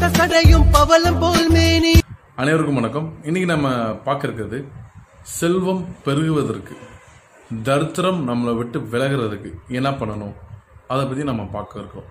சடையும் பவளம் போல் மேனி அனைவருக்கும் வணக்கம் இன்னைக்கு நம்ம பார்க்க இருக்கிறது செல்வம் பெருகுவதற்கு தரித்திரம் நம்மளை விட்டு விலகிறதுக்கு என்ன பண்ணணும் அதை பற்றி நம்ம பார்க்க இருக்கோம்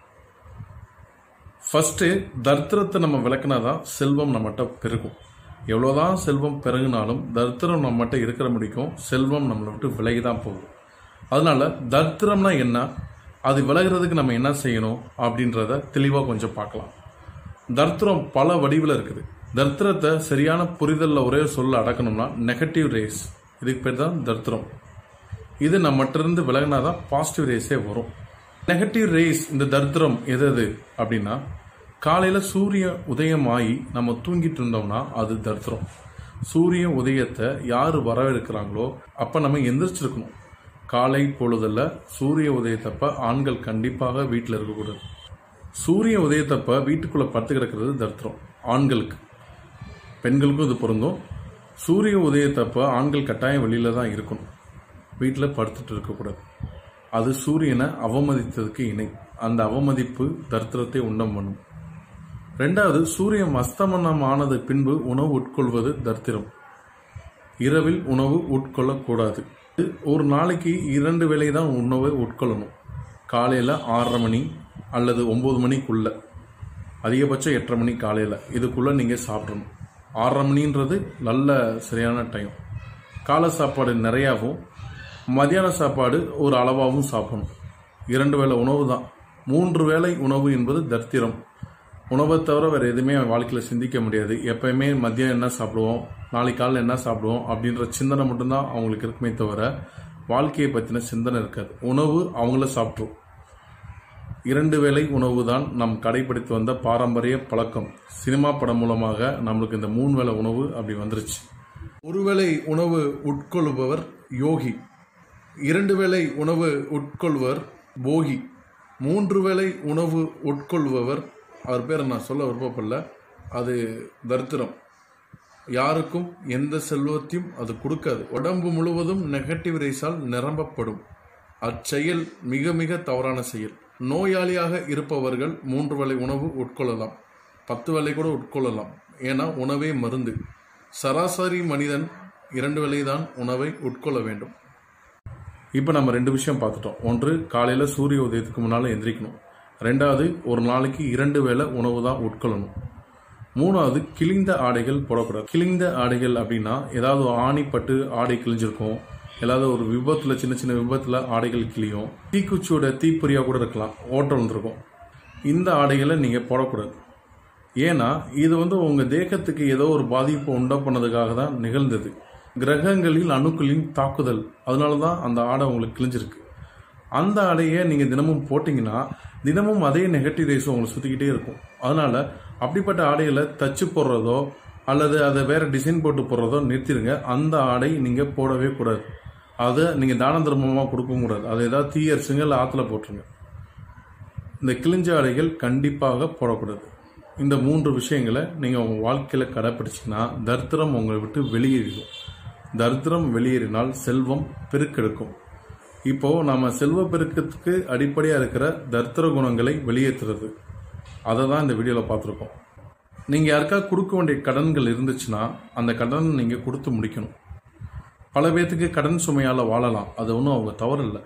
ஃபர்ஸ்ட்டு தரித்திரத்தை நம்ம விளக்குனாதான் செல்வம் நம்மகிட்ட பெருகும் எவ்வளோதான் செல்வம் பெருகினாலும் தரித்திரம் நம்மகிட்ட இருக்கிற முடிக்கும் செல்வம் நம்மளை விட்டு விலகி தான் போகும் அதனால தரித்திரம்னா என்ன அது விலகிறதுக்கு நம்ம என்ன செய்யணும் அப்படின்றத தெளிவாக கொஞ்சம் பார்க்கலாம் தர்த்திரம் பல வடிவில் இருக்குது தர்த்திரத்தை சரியான புரிதலில் ஒரே சொல்ல அடக்கணும்னா நெகட்டிவ் ரேஸ் இதுக்கு பேர் தான் தர்த்திரம் இது நம்மகிட்ட இருந்து விலகினா தான் பாசிட்டிவ் ரேஸே வரும் நெகட்டிவ் ரேஸ் இந்த தர்த்திரம் எது எது அப்படின்னா காலையில் சூரிய உதயம் ஆகி நம்ம தூங்கிட்டு இருந்தோம்னா அது தர்த்திரம் சூரிய உதயத்தை யார் வரவேற்கிறாங்களோ அப்போ நம்ம எந்திரிச்சிருக்கணும் காலை பொழுதுல சூரிய உதயத்தப்ப ஆண்கள் கண்டிப்பாக வீட்டில் இருக்கக்கூடாது சூரிய உதயத்தப்ப வீட்டுக்குள்ள படுத்து கிடக்கிறது தரித்திரம் ஆண்களுக்கு பெண்களுக்கும் இது பொருந்தும் சூரிய உதயத்தப்ப ஆண்கள் கட்டாயம் வெளியில தான் இருக்கணும் வீட்டில் படுத்துட்டு இருக்கக்கூடாது அது சூரியனை அவமதித்ததுக்கு இணை அந்த அவமதிப்பு தரித்திரத்தை உண்டம் பண்ணும் ரெண்டாவது சூரியன் அஸ்தமனம் ஆனது பின்பு உணவு உட்கொள்வது தரித்திரம் இரவில் உணவு உட்கொள்ளக்கூடாது ஒரு நாளைக்கு இரண்டு வேளை தான் உணவை உட்கொள்ளணும் காலையில் ஆறரை மணி அல்லது ஒம்பது மணிக்குள்ள அதிகபட்சம் எட்டரை மணி காலையில் இதுக்குள்ளே நீங்கள் சாப்பிடணும் ஆறரை மணின்றது நல்ல சரியான டைம் காலை சாப்பாடு நிறையாவும் மதியான சாப்பாடு ஒரு அளவாகவும் சாப்பிடணும் இரண்டு வேளை உணவு தான் மூன்று வேளை உணவு என்பது தர்த்திரம் உணவை தவிர வேறு எதுவுமே வாழ்க்கையில் சிந்திக்க முடியாது எப்பயுமே மதியம் என்ன சாப்பிடுவோம் நாளைக்கு காலையில் என்ன சாப்பிடுவோம் அப்படின்ற சிந்தனை மட்டும்தான் அவங்களுக்கு இருக்குமே தவிர வாழ்க்கையை பற்றின சிந்தனை இருக்காது உணவு அவங்கள சாப்பிட்ரும் இரண்டு வேளை உணவு தான் நம் கடைபிடித்து வந்த பாரம்பரிய பழக்கம் சினிமா படம் மூலமாக நம்மளுக்கு இந்த மூணு வேளை உணவு அப்படி வந்துருச்சு ஒருவேளை உணவு உட்கொள்பவர் யோகி இரண்டு வேளை உணவு உட்கொள்வர் போகி மூன்று வேளை உணவு உட்கொள்பவர் அவர் பேரை நான் சொல்ல விருப்பப்படல அது தரித்திரம் யாருக்கும் எந்த செல்வத்தையும் அது கொடுக்காது உடம்பு முழுவதும் நெகட்டிவ் ரேஸால் நிரம்பப்படும் அச்செயல் மிக மிக தவறான செயல் நோயாளியாக இருப்பவர்கள் மூன்று வேளை உணவு உட்கொள்ளலாம் பத்து வேளை கூட உட்கொள்ளலாம் ஏன்னா உணவே மருந்து சராசரி மனிதன் இரண்டு வேளை தான் உணவை உட்கொள்ள வேண்டும் இப்போ நம்ம ரெண்டு விஷயம் பார்த்துட்டோம் ஒன்று காலையில் சூரிய உதயத்துக்கு முன்னால் எந்திரிக்கணும் ரெண்டாவது ஒரு நாளைக்கு இரண்டு வேளை உணவு தான் உட்கொள்ளணும் மூணாவது கிழிந்த ஆடைகள் போடக்கூடாது கிழிந்த ஆடைகள் அப்படின்னா ஏதாவது ஆணிப்பட்டு ஆடை கிழிஞ்சிருக்கும் ஏதாவது ஒரு விபத்தில் சின்ன சின்ன விபத்தில் ஆடைகள் கிழியும் தீக்குச்சியோட தீப்பொறியாக கூட இருக்கலாம் ஓட்டம் வந்திருக்கும் இந்த ஆடைகளை நீங்கள் போடக்கூடாது ஏன்னா இது வந்து உங்கள் தேகத்துக்கு ஏதோ ஒரு பாதிப்பு உண்டா பண்ணதுக்காக தான் நிகழ்ந்தது கிரகங்களில் அணுக்களின் தாக்குதல் அதனால தான் அந்த ஆடை உங்களுக்கு கிழிஞ்சிருக்கு அந்த ஆடையை நீங்கள் தினமும் போட்டிங்கன்னா தினமும் அதே நெகட்டிவ் ரேஸ் உங்களை சுற்றிக்கிட்டே இருக்கும் அதனால அப்படிப்பட்ட ஆடைகளை தச்சு போடுறதோ அல்லது அதை வேற டிசைன் போட்டு போடுறதோ நிறுத்திடுங்க அந்த ஆடை நீங்கள் போடவே கூடாது அதை நீங்கள் தான தர்மமாக கொடுக்கவும் கூடாது அதை ஏதாவது தீயரிச்சுங்க இல்லை ஆற்றுல போட்டுருங்க இந்த கிழிஞ்ச ஆடைகள் கண்டிப்பாக போடக்கூடாது இந்த மூன்று விஷயங்களை நீங்கள் உங்கள் வாழ்க்கையில் கடைப்பிடிச்சிங்கன்னா தரித்திரம் உங்களை விட்டு வெளியேறிடும் தரித்திரம் வெளியேறினால் செல்வம் பெருக்கெடுக்கும் இப்போ நாம செல்வ பெருக்கத்துக்கு அடிப்படையாக இருக்கிற தரித்திர குணங்களை வெளியேற்றுறது அதை தான் இந்த வீடியோவில் பார்த்துருக்கோம் நீங்கள் யாருக்கா கொடுக்க வேண்டிய கடன்கள் இருந்துச்சுன்னா அந்த கடன் நீங்கள் கொடுத்து முடிக்கணும் பல பேர்த்துக்கு கடன் சுமையால் வாழலாம் அது ஒன்றும் அவங்க தவறு இல்லை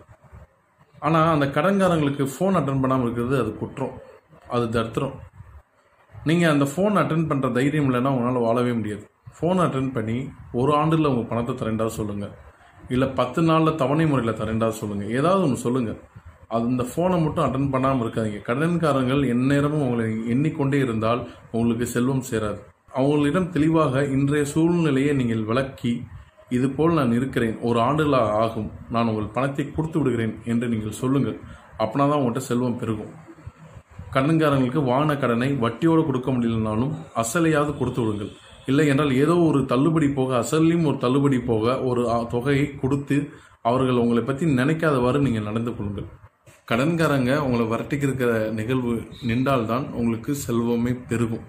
ஆனால் அந்த கடன்காரங்களுக்கு ஃபோன் அட்டன் பண்ணாமல் இருக்கிறது அது குற்றம் அது தரித்திரம் நீங்கள் அந்த ஃபோன் அட்டன் பண்ணுற தைரியம் இல்லைன்னா உங்களால் வாழவே முடியாது ஃபோன் அட்டன் பண்ணி ஒரு ஆண்டில் உங்கள் பணத்தை தரேன்டா சொல்லுங்கள் இல்லை பத்து நாளில் தவணை முறையில் தரேன்டா சொல்லுங்கள் ஏதாவது ஒன்று சொல்லுங்கள் அது இந்த ஃபோனை மட்டும் அட்டன் பண்ணாமல் இருக்காதீங்க கடன்காரங்கள் எந்நேரமும் உங்களை எண்ணிக்கொண்டே இருந்தால் உங்களுக்கு செல்வம் சேராது அவங்களிடம் தெளிவாக இன்றைய சூழ்நிலையை நீங்கள் விளக்கி இது போல் நான் இருக்கிறேன் ஒரு ஆண்டுல ஆகும் நான் உங்கள் பணத்தை கொடுத்து விடுகிறேன் என்று நீங்கள் சொல்லுங்கள் அப்படின்னா தான் உங்கள்கிட்ட செல்வம் பெருகும் கடன்காரங்களுக்கு வாங்கின கடனை வட்டியோடு கொடுக்க முடியலனாலும் அசலையாவது கொடுத்து விடுங்கள் இல்லை என்றால் ஏதோ ஒரு தள்ளுபடி போக அசல்லையும் ஒரு தள்ளுபடி போக ஒரு அ, தொகையை கொடுத்து அவர்கள் உங்களை பற்றி நினைக்காதவாறு நீங்கள் நடந்து கொள்ளுங்கள் கடன்காரங்க உங்களை வரட்டிக்கு இருக்கிற நிகழ்வு நின்றால்தான் உங்களுக்கு செல்வமே பெருகும்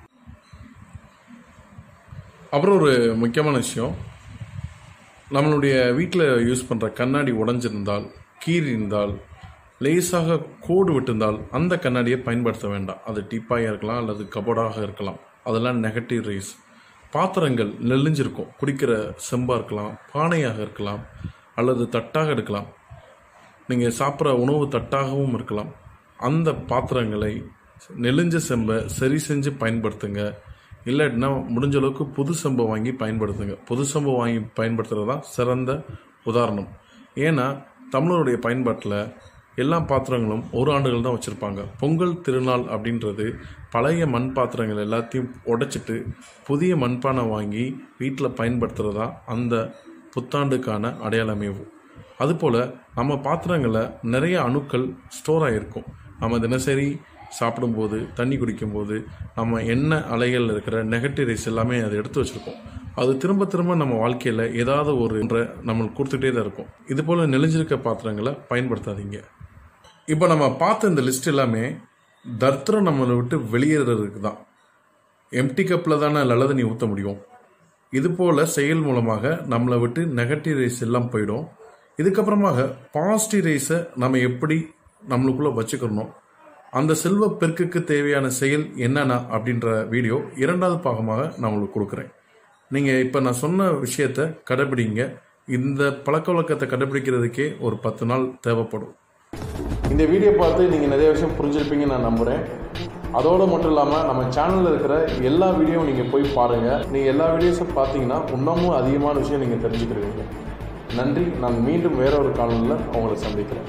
அப்புறம் ஒரு முக்கியமான விஷயம் நம்மளுடைய வீட்டில் யூஸ் பண்ணுற கண்ணாடி உடைஞ்சிருந்தால் கீறி இருந்தால் லேசாக கோடு விட்டிருந்தால் அந்த கண்ணாடியை பயன்படுத்த வேண்டாம் அது டீப்பாயாக இருக்கலாம் அல்லது கபோர்டாக இருக்கலாம் அதெல்லாம் நெகட்டிவ் ரேஸ் பாத்திரங்கள் நெல்லிஞ்சிருக்கும் குடிக்கிற செம்பாக இருக்கலாம் பானையாக இருக்கலாம் அல்லது தட்டாக இருக்கலாம் நீங்கள் சாப்பிட்ற உணவு தட்டாகவும் இருக்கலாம் அந்த பாத்திரங்களை நெலிஞ்ச செம்பை சரி செஞ்சு பயன்படுத்துங்க இல்லாட்டினா முடிஞ்ச அளவுக்கு புது செம்பை வாங்கி பயன்படுத்துங்க புது செம்பை வாங்கி பயன்படுத்துறது தான் சிறந்த உதாரணம் ஏன்னா தமிழருடைய பயன்பாட்டில் எல்லா பாத்திரங்களும் ஒரு ஆண்டுகள் தான் வச்சுருப்பாங்க பொங்கல் திருநாள் அப்படின்றது பழைய மண் பாத்திரங்கள் எல்லாத்தையும் உடைச்சிட்டு புதிய மண்பானை வாங்கி வீட்டில் பயன்படுத்துகிறதா அந்த புத்தாண்டுக்கான அடையாளமேவும் அதுபோல் நம்ம பாத்திரங்களில் நிறைய அணுக்கள் ஸ்டோர் ஆகிருக்கும் நம்ம தினசரி சாப்பிடும்போது தண்ணி குடிக்கும்போது நம்ம எண்ணெய் அலைகள் இருக்கிற நெகட்டிவ் ரேஸ் எல்லாமே அதை எடுத்து வச்சுருக்கோம் அது திரும்ப திரும்ப நம்ம வாழ்க்கையில் ஏதாவது ஒரு ஒன்றை நம்மளுக்கு கொடுத்துட்டே தான் இருக்கும் இது போல் நெளிஞ்சிருக்க பாத்திரங்களை பயன்படுத்தாதீங்க இப்போ நம்ம பார்த்த இந்த லிஸ்ட் எல்லாமே தர்த்தரம் நம்மளை விட்டு வெளியேறதுக்கு தான் எம்டி கப்பில் தானே நல்லதை நீ ஊற்ற முடியும் இது போல் செயல் மூலமாக நம்மளை விட்டு நெகட்டிவ் ரேஸ் எல்லாம் போயிடும் இதுக்கப்புறமாக பாசிட்டிவ் ரேஸை நம்ம எப்படி நம்மளுக்குள்ளே வச்சுக்கணும் அந்த செல்வ பெருக்குக்கு தேவையான செயல் என்னென்ன அப்படின்ற வீடியோ இரண்டாவது பாகமாக நான் உங்களுக்கு கொடுக்குறேன் நீங்கள் இப்போ நான் சொன்ன விஷயத்த கடைபிடிங்க இந்த பழக்க வழக்கத்தை கடைபிடிக்கிறதுக்கே ஒரு பத்து நாள் தேவைப்படும் இந்த வீடியோ பார்த்து நீங்கள் நிறைய விஷயம் புரிஞ்சிருப்பீங்கன்னு நான் நம்புகிறேன் அதோடு மட்டும் இல்லாமல் நம்ம சேனலில் இருக்கிற எல்லா வீடியோவும் நீங்கள் போய் பாருங்கள் நீங்கள் எல்லா வீடியோஸும் பார்த்தீங்கன்னா இன்னமும் அதிகமான விஷயம் நீங்கள் தெரிஞ்சுக்கிடுவீங்க நன்றி நான் மீண்டும் வேற ஒரு காணொலியில் உங்களை சந்திக்கிறேன்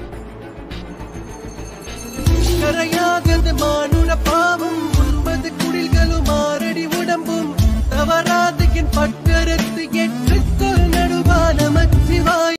கரையாகது மானுட பாவம் உண்பது குடில்களும் ஆறடி உடம்பும் தவறாது என் பட்டறுத்து எட்டு